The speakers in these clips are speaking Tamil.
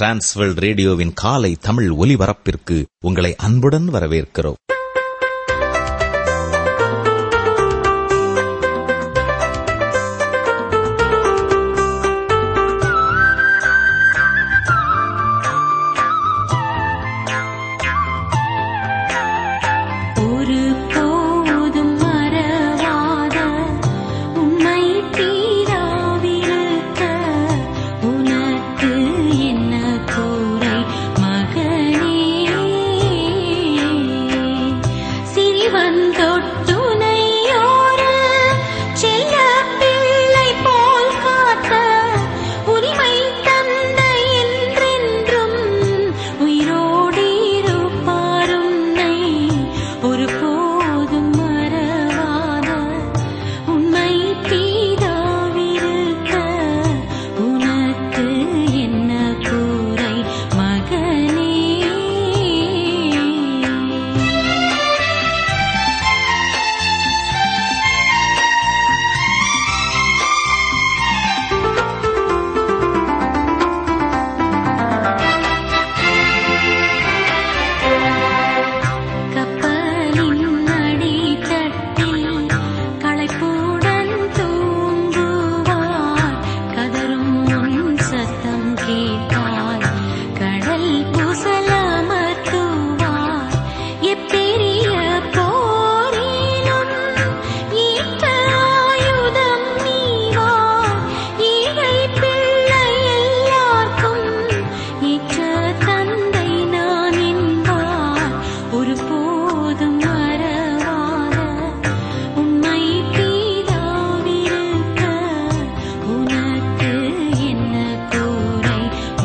டிரான்ஸ்வேர்ல்ட் ரேடியோவின் காலை தமிழ் ஒலிபரப்பிற்கு உங்களை அன்புடன் வரவேற்கிறோம் ஒரு போதும் மறவாத உம்மை தீராவிருக்க உனக்கு என்ன குறை மகனே சிறிவன் தொட்டுனையோரு செல்ல பிள்ளை போல் காத்த உரிமை தந்தை என்றென்றும் உயிரோடு இருப்பாருன்னை ஒரு போதும் மறவாத உண்மை தீராவிருக்க உனக்கு என்ன கூரை மகனே கப்பலின் அடித்தட்டில் களைப்புடன் தூங்குவார் கதரும் உன் சத்தம் கேட்டால் கடல் புசலமர்த்துவார் எப்பெரிய போரிலும் ஈட்ட ஆயுதம் நீவார் ஏழை பிள்ளை எல்லார்க்கும் ஏற்ற தந்தை நான் என்பார் ஒரு போதும் மறவாத உண்மை பீதாவிருக்க உனக்கு என்ன கூரை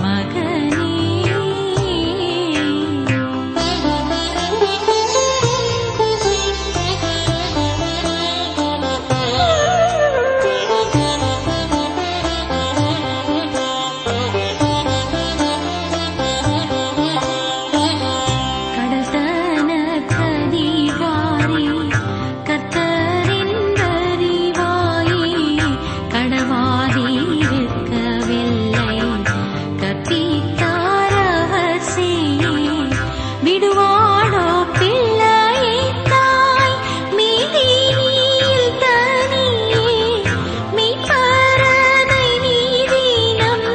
கடல்தன கதிகாரி கர்த்தரின் அறிவாயே கடவாதிருக்கவில்லை கற்பித்தார் அவர் செய்யே விடுவாடோ பிள்ளையை தாய் மீதினில் தனியே மீட்பரனை நீதினம்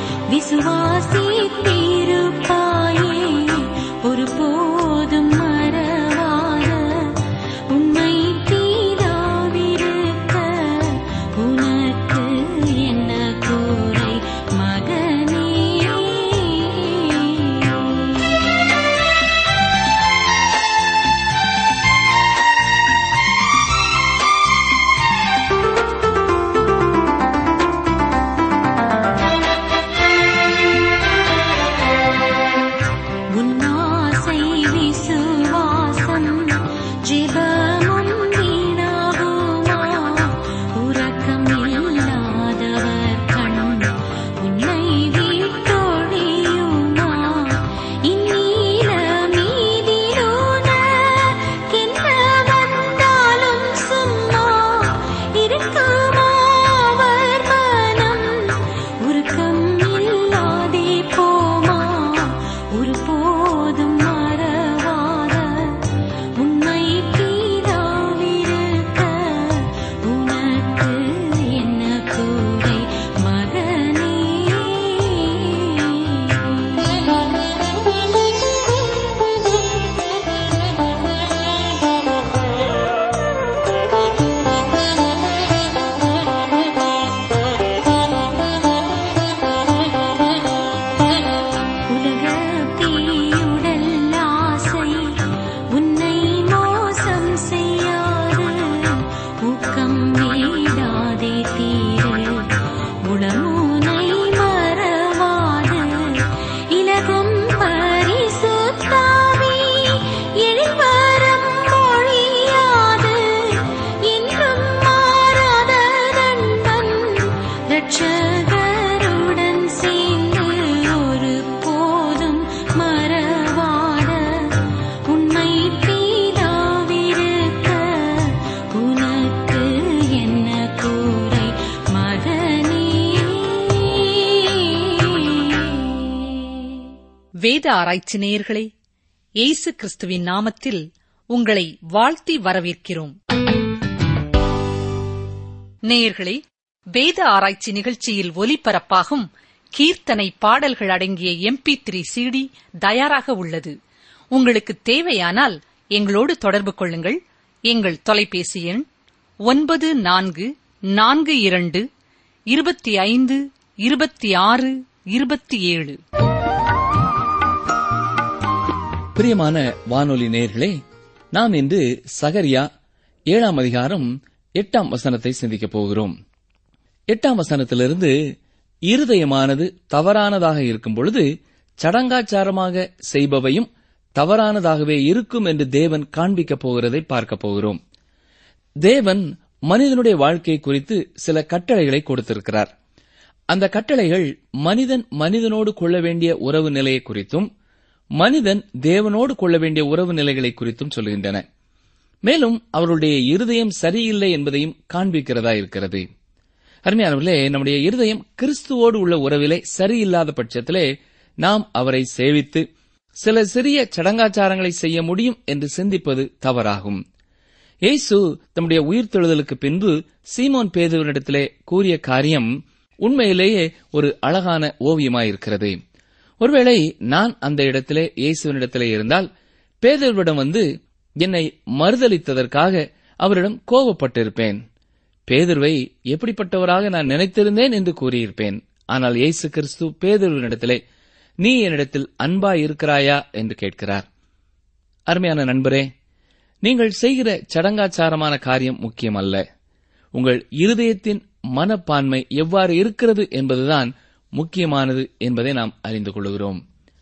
விசுவாசித்திருப்பாயே ஒரு போதும் மறவாத உண்மை தீராவிருக்க உனக்கு என்ன கூரை மகனே வேத ஆராய்ச்சி நேயர்களே இயேசு கிறிஸ்துவின் நாமத்தில் உங்களை வாழ்த்தி வரவேற்கிறோம் நேயர்களே வேத ஆராய்ச்சி நிகழ்ச்சியில் ஒலிபரப்பாகும் கீர்த்தனை பாடல்கள் அடங்கிய எம்பி த்ரீ சிடி தயாராக உள்ளது உங்களுக்கு தேவையானால் எங்களோடு தொடர்பு கொள்ளுங்கள் எங்கள் தொலைபேசி எண் ஒன்பது நான்கு நான்கு இரண்டு இருபத்தி ஐந்து இருபத்தி ஆறு இருபத்தி ஏழு பிரியமான வானொலி நேயர்களே நாம் இன்று சகரியா ஏழாம் அதிகாரம் எட்டாம் வசனத்தை சிந்திக்கப் போகிறோம் எட்டாம் வசனத்திலிருந்து இருதயமானது தவறானதாக இருக்கும் பொழுது சடங்காச்சாரமாக செய்பவையும் தவறானதாகவே இருக்கும் என்று தேவன் காண்பிக்கப் போகிறதை பார்க்கப் போகிறோம் தேவன் மனிதனுடைய வாழ்க்கை குறித்து சில கட்டளைகளை கொடுத்திருக்கிறார் அந்த கட்டளைகள் மனிதன் மனிதனோடு கொள்ள வேண்டிய உறவு நிலையை குறித்தும் மனிதன் தேவனோடு கொள்ள வேண்டிய உறவு நிலைகளை குறித்தும் சொல்கின்றன மேலும் அவருடைய இருதயம் சரியில்லை என்பதையும் காண்பிக்கிறதா இருக்கிறது அருமையானவர்களே நம்முடைய இருதயம் கிறிஸ்துவோடு உள்ள உறவிலே சரியில்லாத பட்சத்திலே நாம் அவரை சேவித்து சில சிறிய சடங்காச்சாரங்களை செய்ய முடியும் என்று சிந்திப்பது தவறாகும் இயேசு தம்முடைய உயிர்த்தெழுதலுக்கு பின்பு சீமோன் பேதுவனிடத்திலே கூறிய காரியம் உண்மையிலேயே ஒரு அழகான ஓவியமாயிருக்கிறது ஒருவேளை நான் அந்த இடத்திலே இயேசுவனிடத்திலே இருந்தால் பேதுருவிடம் வந்து என்னை மறுதளித்ததற்காக அவரிடம் கோபப்பட்டிருப்பேன் பேதுருவை எப்படிப்பட்டவராக நான் நினைத்திருந்தேன் என்று கூறியிருப்பேன் ஆனால் இயேசு கிறிஸ்து பேதுருவினிடத்திலே நீ என்னிடத்தில் அன்பாய் இருக்கிறாயா என்று கேட்கிறார் அருமையான நண்பரே நீங்கள் செய்கிற சடங்காச்சாரமான காரியம் முக்கியமல்ல உங்கள் இருதயத்தின் மனப்பான்மை எவ்வாறு இருக்கிறது என்பதுதான் முக்கியமானது என்பதை நாம் அறிந்து கொள்கிறோம்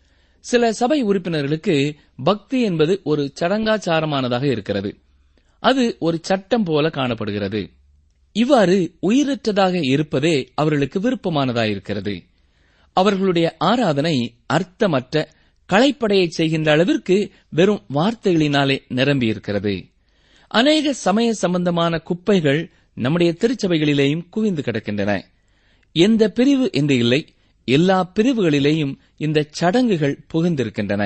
சில சபை உறுப்பினர்களுக்கு பக்தி என்பது ஒரு சடங்காச்சாரமானதாக இருக்கிறது அது ஒரு சட்டம் போல காணப்படுகிறது இவ்வாறு உயிரற்றதாக இருப்பதே அவர்களுக்கு விருப்பமானதாயிருக்கிறது அவர்களுடைய ஆராதனை அர்த்தமற்ற களைப்படையை செய்கின்ற அளவிற்கு வெறும் வார்த்தைகளினாலே நிரம்பியிருக்கிறது அநேக சமய சம்பந்தமான குப்பைகள் நம்முடைய திருச்சபைகளிலேயும் குவிந்து கிடக்கின்றன எந்த பிரிவு என்று இல்லை எல்லா பிரிவுகளிலேயும் இந்த சடங்குகள் புகுந்திருக்கின்றன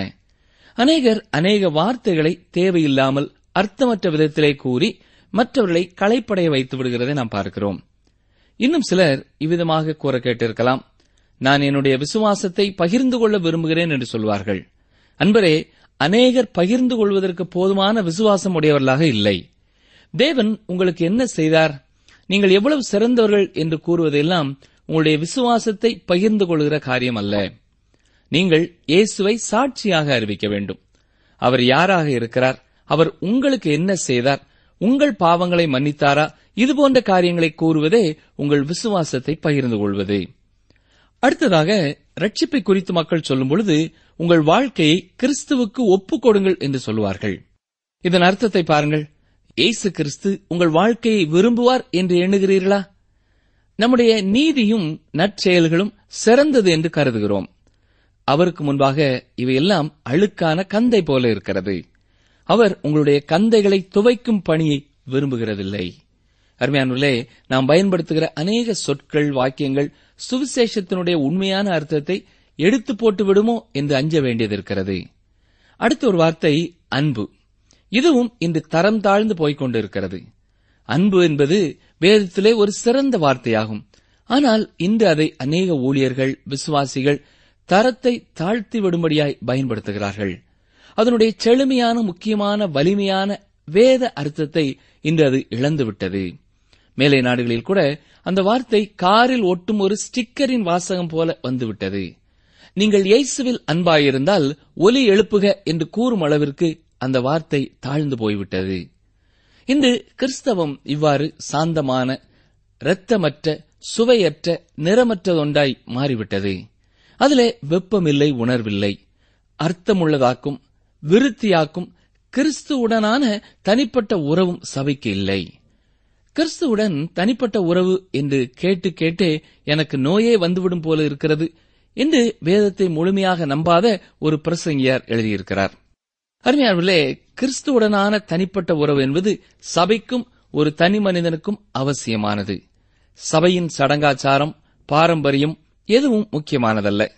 அநேகர் அநேக வார்த்தைகளை தேவையில்லாமல் அர்த்தமற்ற விதத்திலே கூறி மற்றவர்களை களைப்படைய வைத்து விடுகிறதை நாம் பார்க்கிறோம் இன்னும் சிலர் இவ்விதமாக கூற கேட்டிருக்கலாம் நான் என்னுடைய விசுவாசத்தை பகிர்ந்து கொள்ள விரும்புகிறேன் என்று சொல்வார்கள் அன்பரே அநேகர் பகிர்ந்து கொள்வதற்கு போதுமான விசுவாசம் உடையவர்களாக இல்லை தேவன் உங்களுக்கு என்ன செய்தார் நீங்கள் எவ்வளவு சிறந்தவர்கள் என்று கூறுவதெல்லாம் உங்களுடைய விசுவாசத்தை பகிர்ந்து கொள்கிற காரியம் அல்ல நீங்கள் இயேசுவை சாட்சியாக அறிவிக்க வேண்டும் அவர் யாராக இருக்கிறார் அவர் உங்களுக்கு என்ன செய்தார் உங்கள் பாவங்களை மன்னித்தாரா இதுபோன்ற காரியங்களை கூறுவதே உங்கள் விசுவாசத்தை பகிர்ந்து கொள்வது அடுத்ததாக ரட்சிப்பை குறித்து மக்கள் சொல்லும் பொழுது உங்கள் வாழ்க்கையை கிறிஸ்துவுக்கு ஒப்புக் கொடுங்கள் என்று சொல்லுவார்கள் இதன் அர்த்தத்தை பாருங்கள் இயேசு கிறிஸ்து உங்கள் வாழ்க்கையை விரும்புவார் என்று எண்ணுகிறீர்களா நம்முடைய நீதியும் நற்செயல்களும் சிறந்தது என்று கருதுகிறோம் அவருக்கு முன்பாக இவையெல்லாம் அழுக்கான கந்தை போல இருக்கிறது அவர் உங்களுடைய கந்தைகளை துவைக்கும் பணியை விரும்புகிறதில்லை அருமையானுள்ளே நாம் பயன்படுத்துகிற அநேக சொற்கள் வாக்கியங்கள் சுவிசேஷத்தினுடைய உண்மையான அர்த்தத்தை எடுத்து போட்டு விடுமோ என்று அஞ்ச வேண்டியது இருக்கிறது அடுத்த ஒரு வார்த்தை அன்பு இதுவும் இன்று தரம் தாழ்ந்து போய்க் கொண்டிருக்கிறது அன்பு என்பது வேதத்திலே ஒரு சிறந்த வார்த்தையாகும் ஆனால் இன்று அதை அநேக ஊழியர்கள் விசுவாசிகள் தரத்தை தாழ்த்தி விடும்படியாய் பயன்படுத்துகிறார்கள் அதனுடைய செழுமையான முக்கியமான வலிமையான வேத அர்த்தத்தை இன்று அது இழந்துவிட்டது மேலை நாடுகளில் கூட அந்த வார்த்தை காரில் ஒட்டும் ஒரு ஸ்டிக்கரின் வாசகம் போல வந்துவிட்டது நீங்கள் இயேசுவில் அன்பாயிருந்தால் ஒலி எழுப்புக என்று கூறும் அளவிற்கு அந்த வார்த்தை தாழ்ந்து போய்விட்டது இன்று கிறிஸ்தவம் இவ்வாறு சாந்தமான இரத்தமற்ற சுவையற்ற நிறமற்றதொன்றாய் மாறிவிட்டது அதிலே வெப்பமில்லை உணர்வில்லை அர்த்தமுள்ளதாக்கும் விருத்தியாக்கும் கிறிஸ்துவுடனான தனிப்பட்ட உறவும் சபைக்கு இல்லை கிறிஸ்துவுடன் தனிப்பட்ட உறவு என்று கேட்டு கேட்டே எனக்கு நோயே வந்துவிடும் போல இருக்கிறது என்று வேதத்தை முழுமையாக நம்பாத ஒரு பிரசங்கியார் எழுதியிருக்கிறார் அருமையானவர்களே கிறிஸ்துவுடனான தனிப்பட்ட உறவு என்பது சபைக்கும் ஒரு தனி மனிதனுக்கும் அவசியமானது சபையின் சடங்காச்சாரம் பாரம்பரியம் எதுவும் முக்கியமானதல்ல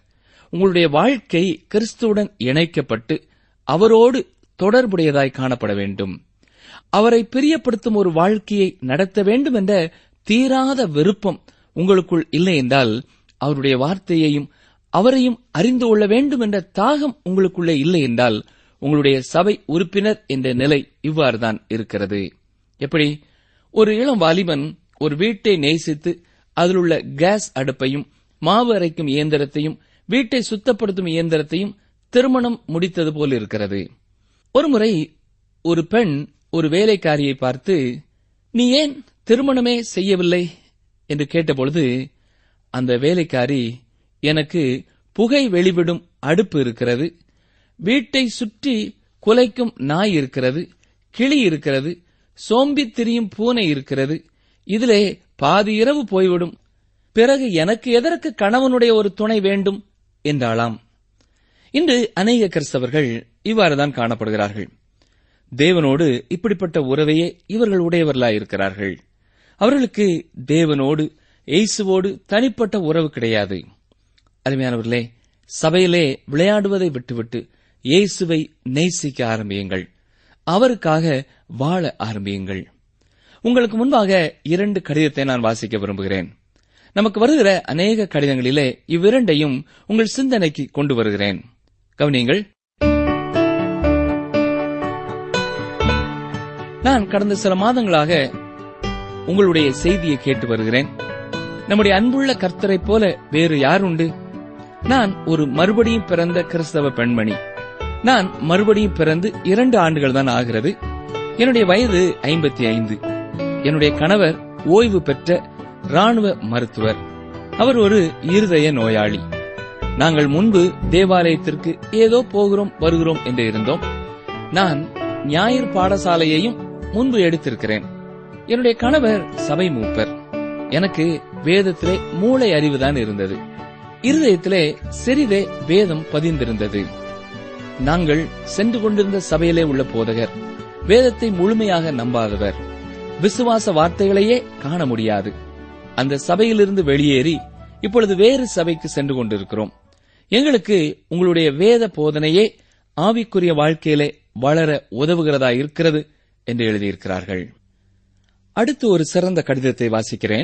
உங்களுடைய வாழ்க்கை கிறிஸ்துவுடன் இணைக்கப்பட்டு அவரோடு தொடர்புடையதாய் காணப்பட வேண்டும் அவரை பிரியப்படுத்தும் ஒரு வாழ்க்கையை நடத்த வேண்டும் என்ற தீராத விருப்பம் உங்களுக்குள் இல்லை என்றால் அவருடைய வார்த்தையையும் அவரையும் அறிந்து கொள்ள வேண்டும் என்ற தாகம் உங்களுக்குள்ளே இல்லை என்றால் உங்களுடைய சபை உறுப்பினர் என்ற நிலை இவ்வாறுதான் இருக்கிறது எப்படி ஒரு இளம் வாலிபன் ஒரு வீட்டை நேசித்து அதிலுள்ள கேஸ் அடுப்பையும் மாவு அரைக்கும் இயந்திரத்தையும் வீட்டை சுத்தப்படுத்தும் இயந்திரத்தையும் திருமணம் முடித்தது போல் இருக்கிறது ஒருமுறை ஒரு பெண் ஒரு வேலைக்காரியை பார்த்து நீ ஏன் திருமணமே செய்யவில்லை என்று கேட்டபொழுது அந்த வேலைக்காரி எனக்கு புகை வெளிவிடும் அடுப்பு இருக்கிறது வீட்டை சுற்றி குலைக்கும் நாய் இருக்கிறது கிளி இருக்கிறது சோம்பித் திரியும் பூனை இருக்கிறது இதிலே பாதி இரவு போய்விடும் பிறகு எனக்கு எதற்கு கணவனுடைய ஒரு துணை வேண்டும் என்றாளாம் இன்று அநேக கிறிஸ்தவர்கள் இவ்வாறுதான் காணப்படுகிறார்கள் தேவனோடு இப்படிப்பட்ட உறவையே இவர்கள் உடையவர்களாயிருக்கிறார்கள் அவர்களுக்கு தேவனோடு இயேசுவோடு தனிப்பட்ட உறவு கிடையாது அருமையானவர்களே சபையிலே விளையாடுவதை விட்டுவிட்டு இயேசுவை நேசிக்க ஆரம்பியுங்கள் அவருக்காக வாழ ஆரம்பியுங்கள் உங்களுக்கு முன்பாக இரண்டு கடிதத்தை நான் வாசிக்க விரும்புகிறேன் நமக்கு வருகிற அநேக கடிதங்களிலே இவ்விரண்டையும் உங்கள் சிந்தனைக்கு கொண்டு வருகிறேன் கவனியுங்கள் நான் கடந்த சில மாதங்களாக உங்களுடைய செய்தியை கேட்டு வருகிறேன் நம்முடைய அன்புள்ள கர்த்தரைப் போல வேறு யார் உண்டு நான் ஒரு மறுபடியும் பிறந்த கிறிஸ்தவ பெண்மணி நான் மறுபடியும் பிறந்து இரண்டு ஆண்டுகள் தான் ஆகிறது என்னுடைய வயது ஐம்பத்தி ஐந்து என்னுடைய கணவர் ஓய்வு பெற்ற ராணுவ மருத்துவர் அவர் ஒரு இருதய நோயாளி நாங்கள் முன்பு தேவாலயத்திற்கு ஏதோ போகிறோம் வருகிறோம் என்று இருந்தோம் நான் ஞாயிறு பாடசாலையையும் முன்பு எடுத்திருக்கிறேன் என்னுடைய கணவர் சபை மூப்பர் எனக்கு வேதத்திலே மூளை அறிவுதான் இருந்தது இருதயத்திலே சிறிதே வேதம் பதிந்திருந்தது நாங்கள் சென்று கொண்டிருந்த சபையிலே உள்ள போதகர் வேதத்தை முழுமையாக நம்பாதவர் விசுவாச வார்த்தைகளையே காண முடியாது அந்த சபையிலிருந்து வெளியேறி இப்பொழுது வேறு சபைக்கு சென்று கொண்டிருக்கிறோம் எங்களுக்கு உங்களுடைய வேத போதனையே ஆவிக்குரிய வாழ்க்கையிலே வளர உதவுகிறதா இருக்கிறது என்று எழுதியிருக்கிறார்கள் அடுத்து ஒரு சிறந்த கடிதத்தை வாசிக்கிறேன்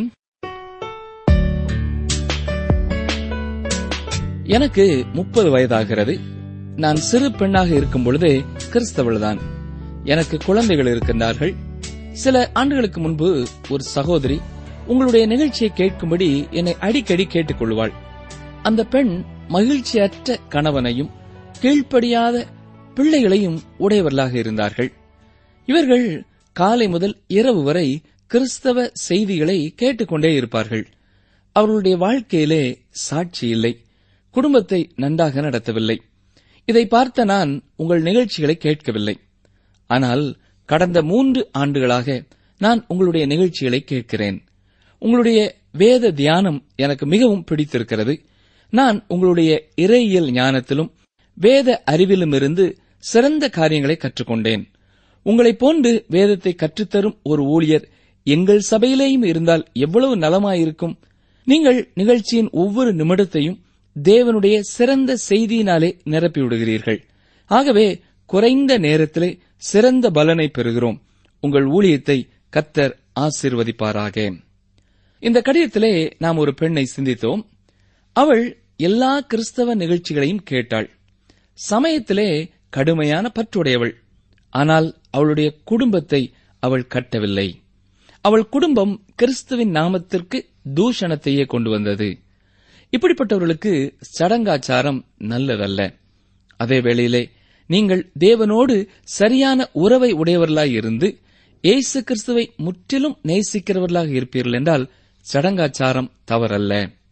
எனக்கு முப்பது வயதாகிறது நான் சிறு பெண்ணாக இருக்கும் பொழுதே கிறிஸ்தவள்தான் எனக்கு குழந்தைகள் இருக்கின்றார்கள் சில ஆண்டுகளுக்கு முன்பு ஒரு சகோதரி உங்களுடைய நிகழ்ச்சியை கேட்கும்படி என்னை அடிக்கடி கேட்டுக்கொள்வாள் அந்த பெண் மகிழ்ச்சியற்ற கணவனையும் கீழ்ப்படியாத பிள்ளைகளையும் உடையவர்களாக இருந்தார்கள் இவர்கள் காலை முதல் இரவு வரை கிறிஸ்தவ செய்திகளை கேட்டுக்கொண்டே இருப்பார்கள் அவர்களுடைய வாழ்க்கையிலே சாட்சி இல்லை குடும்பத்தை நன்றாக நடத்தவில்லை இதை பார்த்த நான் உங்கள் நிகழ்ச்சிகளை கேட்கவில்லை ஆனால் கடந்த மூன்று ஆண்டுகளாக நான் உங்களுடைய நிகழ்ச்சிகளை கேட்கிறேன் உங்களுடைய வேத தியானம் எனக்கு மிகவும் பிடித்திருக்கிறது நான் உங்களுடைய இறையியல் ஞானத்திலும் வேத அறிவிலுமிருந்து சிறந்த காரியங்களை கற்றுக்கொண்டேன் உங்களைப் போன்று வேதத்தை கற்றுத்தரும் ஒரு ஊழியர் எங்கள் சபையிலேயும் இருந்தால் எவ்வளவு நலமாயிருக்கும் நீங்கள் நிகழ்ச்சியின் ஒவ்வொரு நிமிடத்தையும் தேவனுடைய சிறந்த செய்தியினாலே நிரப்பிவிடுகிறீர்கள் ஆகவே குறைந்த நேரத்திலே சிறந்த பலனை பெறுகிறோம் உங்கள் ஊழியத்தை கத்தர் ஆசிர்வதிப்பாராக இந்த கடிதத்திலே நாம் ஒரு பெண்ணை சிந்தித்தோம் அவள் எல்லா கிறிஸ்தவ நிகழ்ச்சிகளையும் கேட்டாள் சமயத்திலே கடுமையான பற்றுடையவள் ஆனால் அவளுடைய குடும்பத்தை அவள் கட்டவில்லை அவள் குடும்பம் கிறிஸ்துவின் நாமத்திற்கு தூஷணத்தையே கொண்டு வந்தது இப்படிப்பட்டவர்களுக்கு சடங்காச்சாரம் நல்லதல்ல அதே வேளையிலே நீங்கள் தேவனோடு சரியான உறவை உடையவர்களாய் இருந்து இயேசு கிறிஸ்துவை முற்றிலும் நேசிக்கிறவர்களாக இருப்பீர்கள் என்றால் சடங்காச்சாரம் தவறல்ல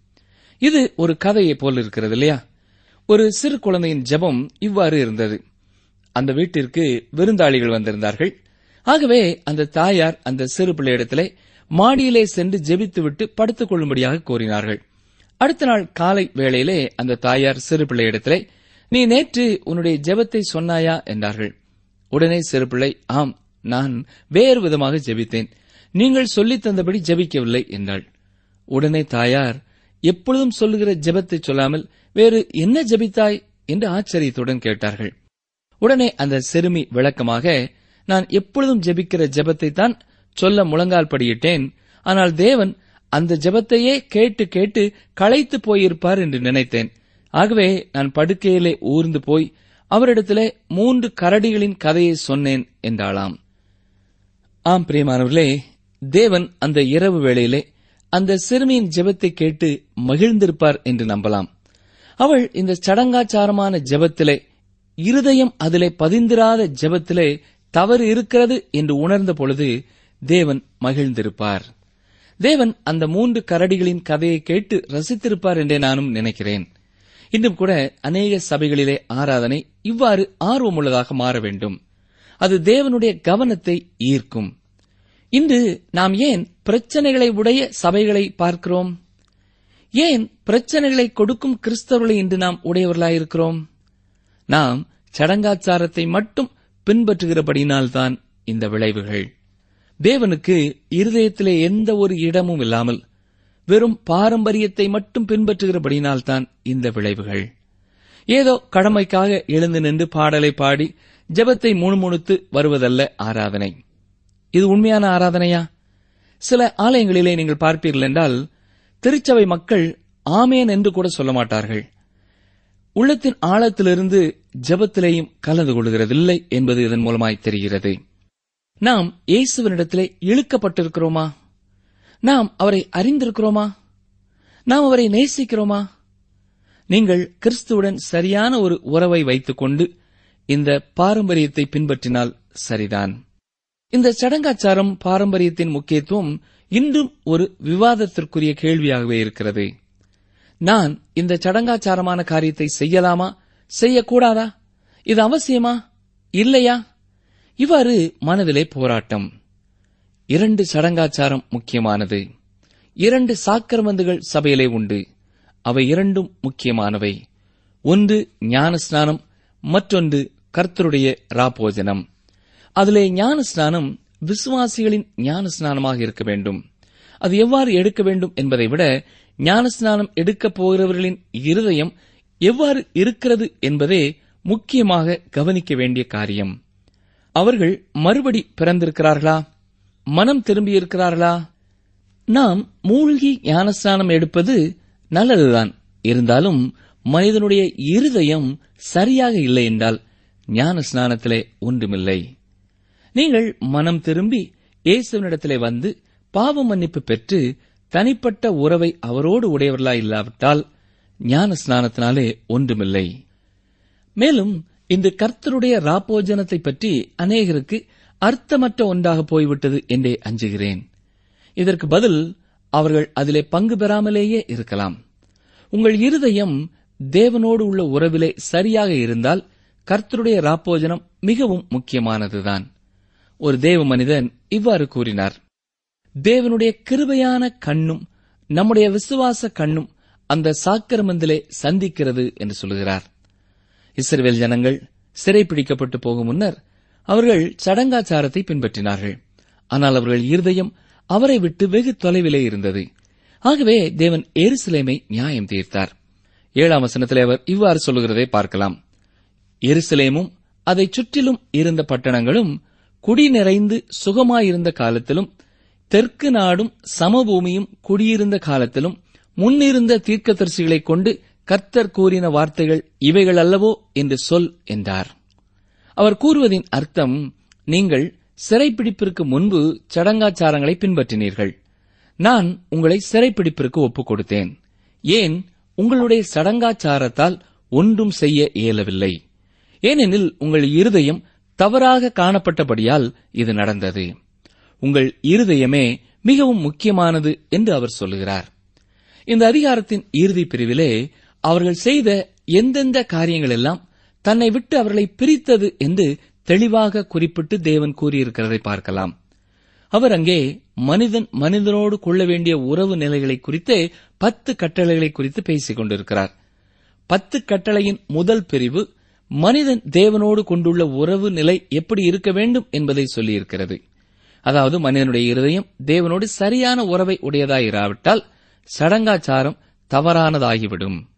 இது ஒரு கதையை போல் இருக்கிறது இல்லையா ஒரு சிறு குழந்தையின் ஜெபம் இவ்வாறு இருந்தது அந்த வீட்டிற்கு விருந்தாளிகள் வந்திருந்தார்கள் ஆகவே அந்த தாயார் அந்த சிறு பிள்ளையிடத்திலே மாடியிலே சென்று ஜெபித்துவிட்டு படுத்துக் கொள்ளும்படியாக கோரினார்கள் அடுத்த நாள் காலை வேளையிலே அந்த தாயார் சிறு பிள்ளையிடத்திலே நீ நேற்று உன்னுடைய ஜெபத்தை சொன்னாயா என்றார்கள் உடனே சிறு பிள்ளை ஆம் நான் வேறு விதமாக ஜெபித்தேன் நீங்கள் சொல்லித் தந்தபடி ஜெபிக்கவில்லை என்றாள் உடனே தாயார் எப்பொழுதும் சொல்லுகிற ஜெபத்தை சொல்லாமல் வேறு என்ன ஜெபித்தாய் என்று ஆச்சரியத்துடன் கேட்டார்கள் உடனே அந்த சிறுமி விளக்கமாக நான் எப்பொழுதும் ஜெபிக்கிற ஜெபத்தை தான் சொல்ல முழங்கால் படியிட்டேன் ஆனால் தேவன் அந்த ஜெபத்தையே கேட்டு கேட்டு களைத்து போயிருப்பார் என்று நினைத்தேன் ஆகவே நான் படுக்கையிலே ஊர்ந்து போய் அவரிடத்திலே மூன்று கரடிகளின் கதையை சொன்னேன் என்றாளாம் ஆம் பிரியமானவர்களே தேவன் அந்த இரவு வேளையிலே அந்த சிறுமியின் ஜெபத்தை கேட்டு மகிழ்ந்திருப்பார் என்று நம்பலாம் அவள் இந்த சடங்காச்சாரமான ஜெபத்திலே இருதயம் அதிலே பதிந்திராத ஜெபத்திலே தவறு இருக்கிறது என்று உணர்ந்த பொழுது தேவன் மகிழ்ந்திருப்பார் தேவன் அந்த மூன்று கரடிகளின் கதையை கேட்டு ரசித்திருப்பார் என்றே நானும் நினைக்கிறேன் இன்றும் கூட அநேக சபைகளிலே ஆராதனை இவ்வாறு ஆர்வமுள்ளதாக மாற வேண்டும் அது தேவனுடைய கவனத்தை ஈர்க்கும் இன்று நாம் ஏன் பிரச்சனைகளை உடைய சபைகளை பார்க்கிறோம் ஏன் பிரச்சனைகளை கொடுக்கும் கிறிஸ்தவர்களை இன்று நாம் உடையவர்களாயிருக்கிறோம் நாம் சடங்காச்சாரத்தை மட்டும் பின்பற்றுகிறபடியினால்தான் இந்த விளைவுகள் தேவனுக்கு இருதயத்திலே எந்த ஒரு இடமும் இல்லாமல் வெறும் பாரம்பரியத்தை மட்டும் பின்பற்றுகிறபடியினால்தான் இந்த விளைவுகள் ஏதோ கடமைக்காக எழுந்து நின்று பாடலை பாடி ஜெபத்தை முணுமுணுத்து வருவதல்ல ஆராதனை இது உண்மையான ஆராதனையா சில ஆலயங்களிலே நீங்கள் பார்ப்பீர்கள் என்றால் திருச்சபை மக்கள் ஆமேன் என்று கூட சொல்ல மாட்டார்கள் உள்ளத்தின் ஆழத்திலிருந்து ஜெபத்திலேயும் கலந்து கொள்கிறதில்லை என்பது இதன் மூலமாய் தெரிகிறது நாம் இயேசுவனிடத்திலே இழுக்கப்பட்டிருக்கிறோமா நாம் அவரை அறிந்திருக்கிறோமா நாம் அவரை நேசிக்கிறோமா நீங்கள் கிறிஸ்துவுடன் சரியான ஒரு உறவை வைத்துக்கொண்டு இந்த பாரம்பரியத்தை பின்பற்றினால் சரிதான் இந்த சடங்காச்சாரம் பாரம்பரியத்தின் முக்கியத்துவம் இன்றும் ஒரு விவாதத்திற்குரிய கேள்வியாகவே இருக்கிறது நான் இந்த சடங்காச்சாரமான காரியத்தை செய்யலாமா செய்யக்கூடாதா இது அவசியமா இல்லையா இவ்வாறு மனதிலே போராட்டம் இரண்டு சடங்காச்சாரம் முக்கியமானது இரண்டு சாக்கிரமந்துகள் சபையிலே உண்டு அவை இரண்டும் முக்கியமானவை ஒன்று ஞானஸ்நானம் மற்றொன்று கர்த்தருடைய ராபோஜனம் அதிலே ஞானஸ்நானம் விசுவாசிகளின் ஞானஸ்நானமாக இருக்க வேண்டும் அது எவ்வாறு எடுக்க வேண்டும் என்பதை விட ஞானஸ்நானம் எடுக்கப் போகிறவர்களின் இருதயம் எவ்வாறு இருக்கிறது என்பதே முக்கியமாக கவனிக்க வேண்டிய காரியம் அவர்கள் மறுபடி பிறந்திருக்கிறார்களா மனம் திரும்பியிருக்கிறார்களா நாம் மூழ்கி ஞானஸ்நானம் எடுப்பது நல்லதுதான் இருந்தாலும் மனிதனுடைய இருதயம் சரியாக இல்லை என்றால் ஞான ஸ்நானத்திலே ஒன்றுமில்லை நீங்கள் மனம் திரும்பி இயேசுவினிடத்திலே வந்து பாவ மன்னிப்பு பெற்று தனிப்பட்ட உறவை அவரோடு உடையவர்களா இல்லாவிட்டால் ஞான ஸ்நானத்தினாலே ஒன்றுமில்லை மேலும் இந்த கர்த்தருடைய ராப்போஜனத்தை பற்றி அநேகருக்கு அர்த்தமற்ற ஒன்றாக போய்விட்டது என்றே அஞ்சுகிறேன் இதற்கு பதில் அவர்கள் அதிலே பங்கு பெறாமலேயே இருக்கலாம் உங்கள் இருதயம் தேவனோடு உள்ள உறவிலே சரியாக இருந்தால் கர்த்தருடைய ராப்போஜனம் மிகவும் முக்கியமானதுதான் ஒரு தேவ மனிதன் இவ்வாறு கூறினார் தேவனுடைய கிருபையான கண்ணும் நம்முடைய விசுவாச கண்ணும் அந்த சாக்கிரமந்திலே சந்திக்கிறது என்று சொல்கிறார் இஸ்ரவேல் ஜனங்கள் சிறைப்பிடிக்கப்பட்டு போகும் முன்னர் அவர்கள் சடங்காச்சாரத்தை பின்பற்றினார்கள் ஆனால் அவர்கள் இருதயம் அவரை விட்டு வெகு தொலைவிலே இருந்தது ஆகவே தேவன் எருசலேமை நியாயம் தீர்த்தார் ஏழாம் வசனத்திலே அவர் இவ்வாறு சொல்லுகிறதை பார்க்கலாம் எருசலேமும் அதைச் சுற்றிலும் இருந்த பட்டணங்களும் குடி நிறைந்து சுகமாயிருந்த காலத்திலும் தெற்கு நாடும் சமபூமியும் குடியிருந்த காலத்திலும் முன்னிருந்த தீர்க்கதரிசிகளைக் கொண்டு கர்த்தர் கூறின வார்த்தைகள் இவைகள் அல்லவோ என்று சொல் என்றார் அவர் கூறுவதின் அர்த்தம் நீங்கள் சிறைப்பிடிப்பிற்கு முன்பு சடங்காச்சாரங்களை பின்பற்றினீர்கள் நான் உங்களை சிறைப்பிடிப்பிற்கு ஒப்புக் கொடுத்தேன் ஏன் உங்களுடைய சடங்காச்சாரத்தால் ஒன்றும் செய்ய இயலவில்லை ஏனெனில் உங்கள் இருதயம் தவறாக காணப்பட்டபடியால் இது நடந்தது உங்கள் இருதயமே மிகவும் முக்கியமானது என்று அவர் சொல்லுகிறார் இந்த அதிகாரத்தின் இறுதி பிரிவிலே அவர்கள் செய்த எந்தெந்த காரியங்கள் எல்லாம் தன்னை விட்டு அவர்களை பிரித்தது என்று தெளிவாக குறிப்பிட்டு தேவன் கூறியிருக்கிறதை பார்க்கலாம் அவர் அங்கே மனிதன் மனிதனோடு கொள்ள வேண்டிய உறவு நிலைகளை குறித்து பத்து கட்டளைகளை குறித்து பேசிக் கொண்டிருக்கிறார் பத்து கட்டளையின் முதல் பிரிவு மனிதன் தேவனோடு கொண்டுள்ள உறவு நிலை எப்படி இருக்க வேண்டும் என்பதை சொல்லியிருக்கிறது அதாவது மனிதனுடைய இருதயம் தேவனோடு சரியான உறவை உடையதாயிராவிட்டால் சடங்காச்சாரம் தவறானதாகிவிடும்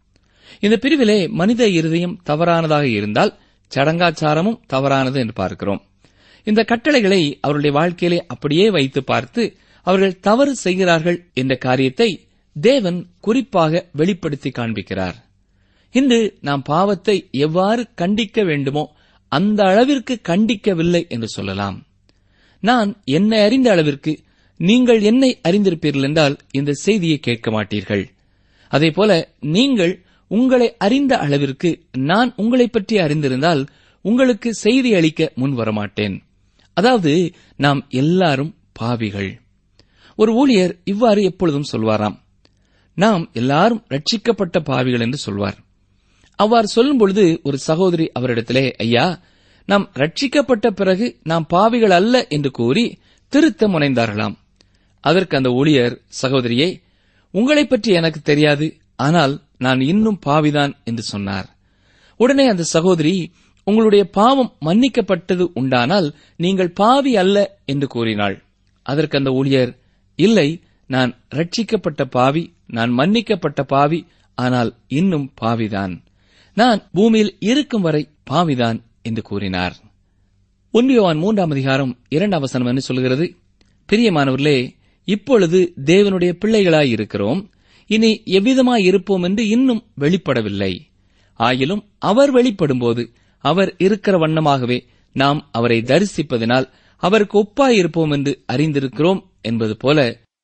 இந்த பிரிவிலே மனித இருதயம் தவறானதாக இருந்தால் சடங்காச்சாரமும் தவறானது என்று பார்க்கிறோம் இந்த கட்டளைகளை அவருடைய வாழ்க்கையிலே அப்படியே வைத்து பார்த்து அவர்கள் தவறு செய்கிறார்கள் என்ற காரியத்தை தேவன் குறிப்பாக வெளிப்படுத்தி காண்பிக்கிறார் இன்று நாம் பாவத்தை எவ்வாறு கண்டிக்க வேண்டுமோ அந்த அளவிற்கு கண்டிக்கவில்லை என்று சொல்லலாம் நான் என்னை அறிந்த அளவிற்கு நீங்கள் என்னை அறிந்திருப்பீர்கள் என்றால் இந்த செய்தியை கேட்க மாட்டீர்கள் அதேபோல நீங்கள் உங்களை அறிந்த அளவிற்கு நான் உங்களை பற்றி அறிந்திருந்தால் உங்களுக்கு செய்தி அளிக்க முன் வரமாட்டேன் அதாவது நாம் எல்லாரும் பாவிகள் ஒரு ஊழியர் இவ்வாறு எப்பொழுதும் சொல்வாராம் நாம் எல்லாரும் ரட்சிக்கப்பட்ட பாவிகள் என்று சொல்வார் அவ்வாறு சொல்லும் பொழுது ஒரு சகோதரி அவரிடத்திலே ஐயா நாம் ரட்சிக்கப்பட்ட பிறகு நாம் பாவிகள் அல்ல என்று கூறி திருத்த முனைந்தார்களாம் அதற்கு அந்த ஊழியர் சகோதரியே உங்களைப் பற்றி எனக்கு தெரியாது ஆனால் நான் இன்னும் பாவிதான் என்று சொன்னார் உடனே அந்த சகோதரி உங்களுடைய பாவம் மன்னிக்கப்பட்டது உண்டானால் நீங்கள் பாவி அல்ல என்று கூறினாள் அதற்கு அந்த ஊழியர் இல்லை நான் ரட்சிக்கப்பட்ட பாவி நான் மன்னிக்கப்பட்ட பாவி ஆனால் இன்னும் பாவிதான் நான் பூமியில் இருக்கும் வரை பாவிதான் என்று கூறினார் ஒன்றியவான் மூன்றாம் அதிகாரம் இரண்டாம் வசனம் என்ன சொல்கிறது பிரியமானவர்களே இப்பொழுது தேவனுடைய பிள்ளைகளாய் இருக்கிறோம் இனி எவ்விதமாய் இருப்போம் என்று இன்னும் வெளிப்படவில்லை ஆயிலும் அவர் வெளிப்படும்போது அவர் இருக்கிற வண்ணமாகவே நாம் அவரை தரிசிப்பதனால் அவருக்கு ஒப்பாய் இருப்போம் என்று அறிந்திருக்கிறோம் என்பது போல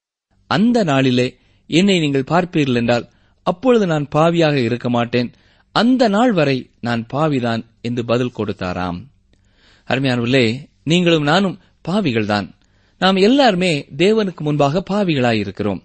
அந்த நாளிலே என்னை நீங்கள் பார்ப்பீர்கள் என்றால் அப்பொழுது நான் பாவியாக இருக்க மாட்டேன் அந்த நாள் வரை நான் பாவிதான் என்று பதில் கொடுத்தாராம் அருமையானவர்களே நீங்களும் நானும் பாவிகள்தான் நாம் எல்லாருமே தேவனுக்கு முன்பாக பாவிகளாயிருக்கிறோம்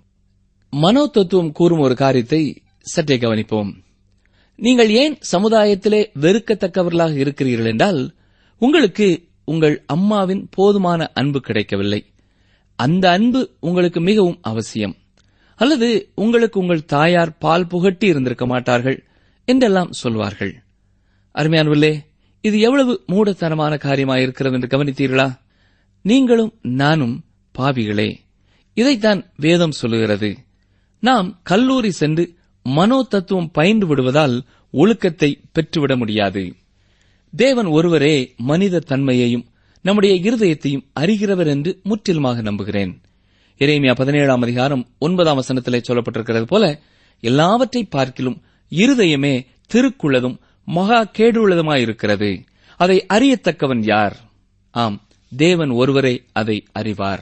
மனோ தத்துவம் கூறும் ஒரு காரியத்தை சற்றே கவனிப்போம் நீங்கள் ஏன் சமுதாயத்திலே வெறுக்கத்தக்கவர்களாக இருக்கிறீர்கள் என்றால் உங்களுக்கு உங்கள் அம்மாவின் போதுமான அன்பு கிடைக்கவில்லை அந்த அன்பு உங்களுக்கு மிகவும் அவசியம் அல்லது உங்களுக்கு உங்கள் தாயார் பால் புகட்டி இருந்திருக்க மாட்டார்கள் என்றெல்லாம் சொல்வார்கள் அருமையானவர்களே இது எவ்வளவு மூடத்தனமான காரியமாயிருக்கிறது என்று கவனித்தீர்களா நீங்களும் நானும் பாவிகளே இதைத்தான் வேதம் சொல்லுகிறது நாம் கல்லூரி சென்று மனோ தத்துவம் பயின்று விடுவதால் ஒழுக்கத்தை பெற்றுவிட முடியாது தேவன் ஒருவரே மனித தன்மையையும் நம்முடைய இருதயத்தையும் அறிகிறவர் என்று முற்றிலுமாக நம்புகிறேன் இறைமையா பதினேழாம் அதிகாரம் ஒன்பதாம் வசனத்திலே சொல்லப்பட்டிருக்கிறது போல எல்லாவற்றை பார்க்கிலும் இருதயமே திருக்குள்ளதும் மகா கேடுள்ளதுமாயிருக்கிறது அதை அறியத்தக்கவன் யார் ஆம் தேவன் ஒருவரே அதை அறிவார்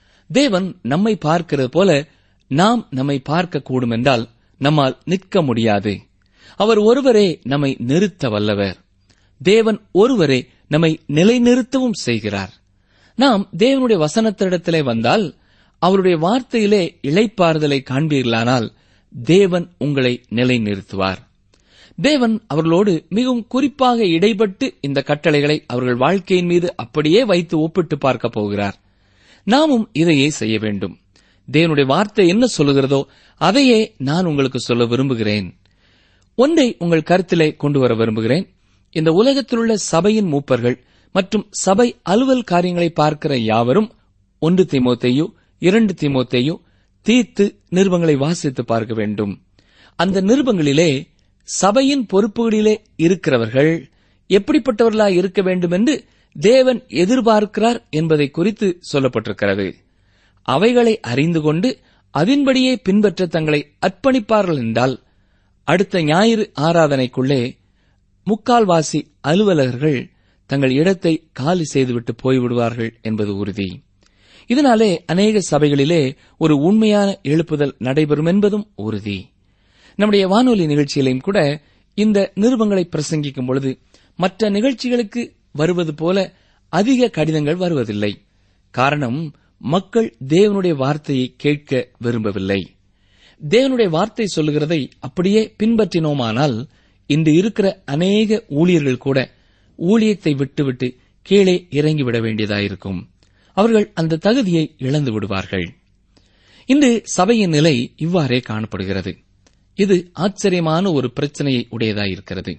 தேவன் நம்மை பார்க்கிறது போல நாம் நம்மை பார்க்க கூடும் என்றால் நம்மால் நிற்க முடியாது அவர் ஒருவரே நம்மை நிறுத்த வல்லவர் தேவன் ஒருவரே நம்மை நிலைநிறுத்தவும் செய்கிறார் நாம் தேவனுடைய வசனத்திடத்திலே வந்தால் அவருடைய வார்த்தையிலே இளைப்பாறுதலை காண்பீர்களானால் தேவன் உங்களை நிலைநிறுத்துவார் தேவன் அவர்களோடு மிகவும் குறிப்பாக இடைப்பட்டு இந்த கட்டளைகளை அவர்கள் வாழ்க்கையின் மீது அப்படியே வைத்து ஒப்பிட்டு பார்க்க போகிறார் நாமும் இதையே செய்ய வேண்டும் தேவனுடைய வார்த்தை என்ன சொல்லுகிறதோ அதையே நான் உங்களுக்கு சொல்ல விரும்புகிறேன் ஒன்றை உங்கள் கருத்திலே கொண்டு வர விரும்புகிறேன் இந்த உலகத்திலுள்ள சபையின் மூப்பர்கள் மற்றும் சபை அலுவல் காரியங்களை பார்க்கிற யாவரும் ஒன்று தீமோத்தேயு இரண்டு தீமோத்தேயு தீர்த்து நிருபங்களை வாசித்து பார்க்க வேண்டும் அந்த நிருபங்களிலே சபையின் பொறுப்புகளிலே இருக்கிறவர்கள் எப்படிப்பட்டவர்களாய் இருக்க வேண்டும் என்று தேவன் எதிர்பார்க்கிறார் என்பதை குறித்து சொல்லப்பட்டிருக்கிறது அவைகளை அறிந்து கொண்டு அதன்படியே பின்பற்ற தங்களை அர்ப்பணிப்பார்கள் என்றால் அடுத்த ஞாயிறு ஆராதனைக்குள்ளே முக்கால்வாசி அலுவலகர்கள் தங்கள் இடத்தை காலி செய்துவிட்டு போய்விடுவார்கள் என்பது உறுதி இதனாலே அநேக சபைகளிலே ஒரு உண்மையான எழுப்புதல் நடைபெறும் என்பதும் உறுதி நம்முடைய வானொலி நிகழ்ச்சியிலையும் கூட இந்த நிருபங்களை பிரசங்கிக்கும் பொழுது மற்ற நிகழ்ச்சிகளுக்கு வருவது போல அதிக கடிதங்கள் வருவதில்லை காரணம் மக்கள் தேவனுடைய வார்த்தையை கேட்க விரும்பவில்லை தேவனுடைய வார்த்தை சொல்லுகிறதை அப்படியே பின்பற்றினோமானால் இன்று இருக்கிற அநேக ஊழியர்கள் கூட ஊழியத்தை விட்டுவிட்டு கீழே இறங்கிவிட வேண்டியதாயிருக்கும் அவர்கள் அந்த தகுதியை இழந்து விடுவார்கள் இன்று சபையின் நிலை இவ்வாறே காணப்படுகிறது இது ஆச்சரியமான ஒரு பிரச்சனையை உடையதாயிருக்கிறது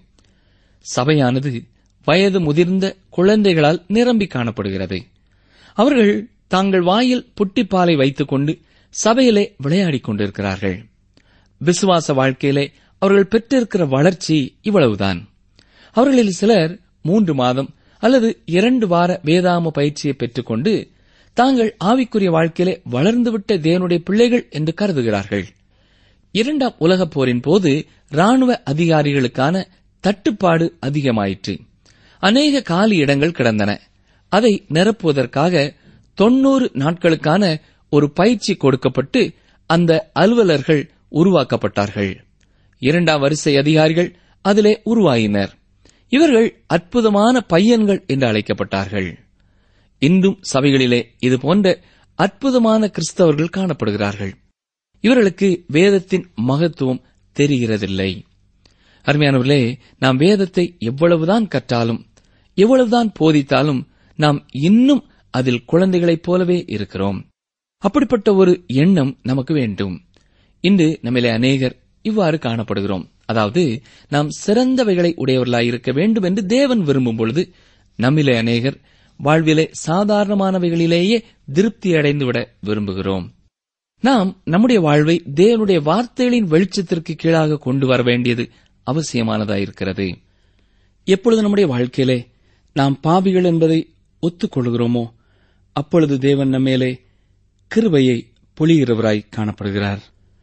சபையானது வயது முதிர்ந்த குழந்தைகளால் நிரம்பி காணப்படுகிறது அவர்கள் தாங்கள் வாயில் புட்டிப்பாலை வைத்துக் கொண்டு சபையிலே விளையாடிக் கொண்டிருக்கிறார்கள் விசுவாச வாழ்க்கையிலே அவர்கள் பெற்றிருக்கிற வளர்ச்சி இவ்வளவுதான் அவர்களில் சிலர் மூன்று மாதம் அல்லது இரண்டு வார வேதாம பயிற்சியை பெற்றுக்கொண்டு தாங்கள் ஆவிக்குரிய வாழ்க்கையிலே வளர்ந்துவிட்ட தேவனுடைய பிள்ளைகள் என்று கருதுகிறார்கள் இரண்டாம் உலகப் போரின் போது ராணுவ அதிகாரிகளுக்கான தட்டுப்பாடு அதிகமாயிற்று அநேக காலி இடங்கள் கிடந்தன அதை நிரப்புவதற்காக தொன்னூறு நாட்களுக்கான ஒரு பயிற்சி கொடுக்கப்பட்டு அந்த அலுவலர்கள் உருவாக்கப்பட்டார்கள் இரண்டாம் வரிசை அதிகாரிகள் அதிலே உருவாயினர் இவர்கள் அற்புதமான பையன்கள் என்று அழைக்கப்பட்டார்கள் இன்றும் சபைகளிலே இது போன்ற அற்புதமான கிறிஸ்தவர்கள் காணப்படுகிறார்கள் இவர்களுக்கு வேதத்தின் மகத்துவம் தெரிகிறதில்லை அருமையானவர்களே நாம் வேதத்தை எவ்வளவுதான் கற்றாலும் எவ்வளவுதான் போதித்தாலும் நாம் இன்னும் அதில் குழந்தைகளைப் போலவே இருக்கிறோம் அப்படிப்பட்ட ஒரு எண்ணம் நமக்கு வேண்டும் இன்று நம்மிலே அநேகர் இவ்வாறு காணப்படுகிறோம் அதாவது நாம் சிறந்தவைகளை உடையவர்களாய் இருக்க வேண்டும் என்று தேவன் விரும்பும் பொழுது நம்மிலே அநேகர் வாழ்விலே சாதாரணமானவைகளிலேயே திருப்தி அடைந்துவிட விரும்புகிறோம் நாம் நம்முடைய வாழ்வை தேவனுடைய வார்த்தைகளின் வெளிச்சத்திற்கு கீழாக கொண்டு வர வேண்டியது அவசியமானதாயிருக்கிறது எப்பொழுது நம்முடைய வாழ்க்கையிலே நாம் பாவிகள் என்பதை ஒத்துக்கொள்கிறோமோ அப்பொழுது தேவன் நம்மேலே கிருபையை பொழிகிறவராய் காணப்படுகிறார்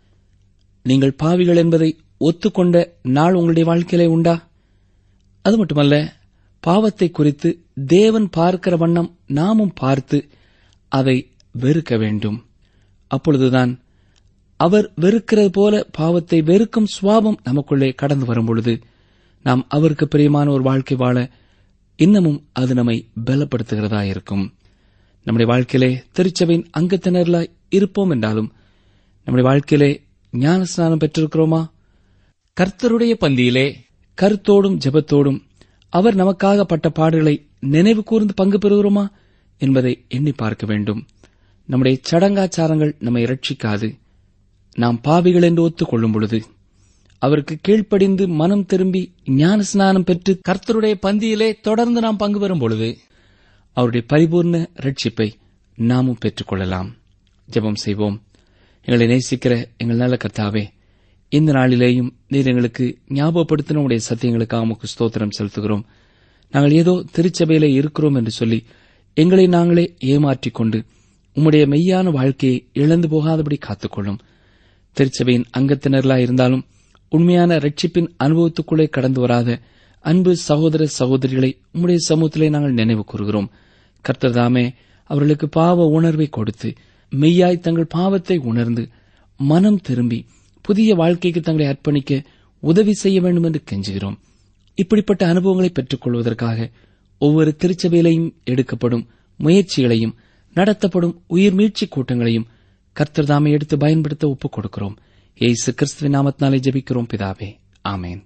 நீங்கள் பாவிகள் என்பதை ஒத்துக்கொண்ட நாள் உங்களுடைய வாழ்க்கையிலே உண்டா அது மட்டுமல்ல பாவத்தை குறித்து தேவன் பார்க்கிற வண்ணம் நாமும் பார்த்து அதை வெறுக்க வேண்டும் அப்பொழுதுதான் அவர் வெறுக்கிறது போல பாவத்தை வெறுக்கும் சுவாபம் நமக்குள்ளே கடந்து வரும்பொழுது நாம் அவருக்கு பிரியமான ஒரு வாழ்க்கை வாழ இன்னமும் அது நம்மை பலப்படுத்துகிறதா இருக்கும் நம்முடைய வாழ்க்கையிலே திருச்சபையின் அங்கத்தினர்களாய் இருப்போம் என்றாலும் நம்முடைய வாழ்க்கையிலே ஞான ஸ்நானம் பெற்றிருக்கிறோமா கர்த்தருடைய பந்தியிலே கருத்தோடும் ஜெபத்தோடும் அவர் நமக்காக பட்ட பாடுகளை நினைவு கூர்ந்து பங்கு பெறுகிறோமா என்பதை எண்ணி பார்க்க வேண்டும் நம்முடைய சடங்காச்சாரங்கள் நம்மை ரட்சிக்காது நாம் பாவிகள் என்று ஒத்துக்கொள்ளும் பொழுது அவருக்கு கீழ்ப்படிந்து மனம் திரும்பி ஞான ஸ்நானம் பெற்று கர்த்தருடைய பந்தியிலே தொடர்ந்து நாம் பங்கு பெறும் பொழுது அவருடைய பரிபூர்ண ரட்சிப்பை நாமும் பெற்றுக்கொள்ளலாம் ஜெபம் செய்வோம் எங்களை நேசிக்கிற எங்கள் நல்ல கர்த்தாவே இந்த நாளிலேயும் நீர் எங்களுக்கு ஞாபகப்படுத்தின உடைய சத்தியங்களுக்காக உமக்கு ஸ்தோத்திரம் செலுத்துகிறோம் நாங்கள் ஏதோ திருச்சபையிலே இருக்கிறோம் என்று சொல்லி எங்களை நாங்களே ஏமாற்றிக் கொண்டு உம்முடைய மெய்யான வாழ்க்கையை இழந்து போகாதபடி காத்துக்கொள்ளும் திருச்சபையின் அங்கத்தினர்களாய் இருந்தாலும் உண்மையான ரட்சிப்பின் அனுபவத்துக்குள்ளே கடந்து வராத அன்பு சகோதர சகோதரிகளை உம்முடைய சமூகத்திலே நாங்கள் நினைவு கூறுகிறோம் கர்த்தர் தாமே அவர்களுக்கு பாவ உணர்வை கொடுத்து மெய்யாய் தங்கள் பாவத்தை உணர்ந்து மனம் திரும்பி புதிய வாழ்க்கைக்கு தங்களை அர்ப்பணிக்க உதவி செய்ய வேண்டும் என்று கெஞ்சுகிறோம் இப்படிப்பட்ட அனுபவங்களை பெற்றுக் கொள்வதற்காக ஒவ்வொரு திருச்சபையிலையும் எடுக்கப்படும் முயற்சிகளையும் நடத்தப்படும் உயிர் மீட்சி கூட்டங்களையும் கர்த்தர் தாமே எடுத்து பயன்படுத்த ஒப்புக் கொடுக்கிறோம் ஏசு கிறிஸ்துவின் நாமத்தினாலே ஜெபிக்கிறோம் பிதாவே ஆமேன்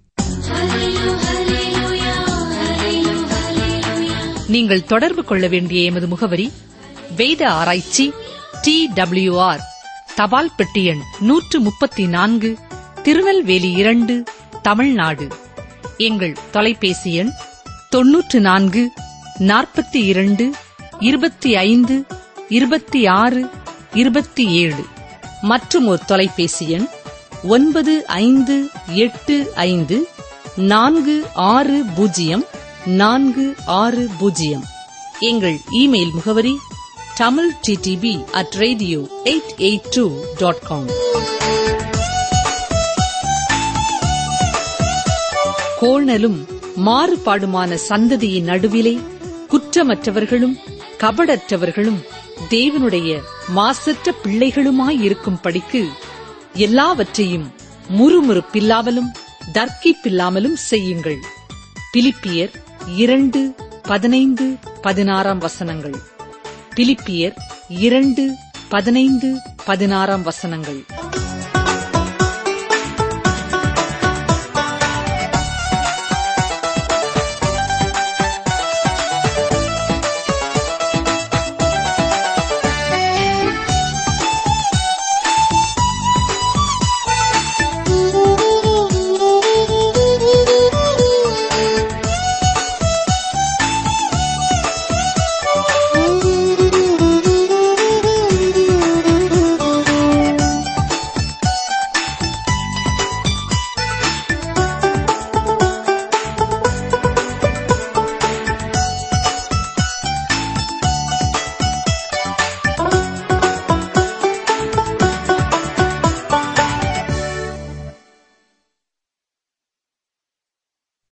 நீங்கள் தொடர்பு கொள்ள வேண்டிய எமது முகவரி வேத ஆராய்ச்சி டி ஆர் தபால் பெட்டி எண் நூற்று முப்பத்தி நான்கு திருநெல்வேலி இரண்டு தமிழ்நாடு எங்கள் தொலைபேசி எண் தொன்னூற்று நான்கு நாற்பத்தி இரண்டு இருபத்தி ஐந்து இருபத்தி ஆறு இருபத்தி ஏழு மற்றும் ஒரு தொலைபேசி எண் ஒன்பது ஐந்து எட்டு ஐந்து நான்கு ஆறு பூஜ்ஜியம் நான்கு ஆறு பூஜ்ஜியம் எங்கள் இமெயில் முகவரி Tamil TTP at radio eight eight two dot com கோணலும் மாறுபாடுமான சந்ததியின் நடுவிலே குற்றமற்றவர்களும் கபடற்றவர்களும் தேவனுடைய மாசற்ற பிள்ளைகளுமாயிருக்கும் படிக்கு எல்லாவற்றையும் முறுமுறுப்பில்லாமலும் தர்க்கிப்பில்லாமலும் செய்யுங்கள் பிலிப்பியர் இரண்டு பதினைந்து பதினாறாம் வசனங்கள் பிலிப்பியர் இரண்டு பதினைந்து பதினாறாம் வசனங்கள்